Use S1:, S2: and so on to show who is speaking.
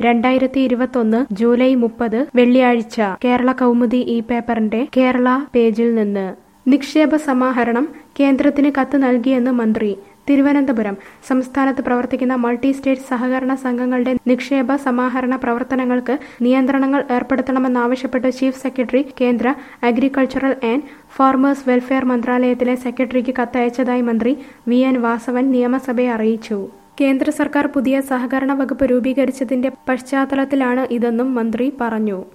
S1: രണ്ടായിരത്തി ഇരുപത്തൊന്ന് ജൂലൈ മുപ്പത് വെള്ളിയാഴ്ച കേരള കൗമുദി ഈ പേപ്പറിന്റെ കേരള പേജിൽ നിന്ന് നിക്ഷേപ സമാഹരണം കേന്ദ്രത്തിന് കത്ത് നൽകിയെന്ന് മന്ത്രി തിരുവനന്തപുരം സംസ്ഥാനത്ത് പ്രവർത്തിക്കുന്ന മൾട്ടി സ്റ്റേറ്റ് സഹകരണ സംഘങ്ങളുടെ നിക്ഷേപ സമാഹരണ പ്രവർത്തനങ്ങൾക്ക് നിയന്ത്രണങ്ങൾ ഏർപ്പെടുത്തണമെന്നാവശ്യപ്പെട്ട് ചീഫ് സെക്രട്ടറി കേന്ദ്ര അഗ്രികൾച്ചറൽ ആൻഡ് ഫാർമേഴ്സ് വെൽഫെയർ മന്ത്രാലയത്തിലെ സെക്രട്ടറിക്ക് കത്തയച്ചതായി മന്ത്രി വി എൻ വാസവൻ നിയമസഭയെ അറിയിച്ചു കേന്ദ്ര സർക്കാർ പുതിയ സഹകരണ വകുപ്പ് രൂപീകരിച്ചതിന്റെ പശ്ചാത്തലത്തിലാണ് ഇതെന്നും മന്ത്രി പറഞ്ഞു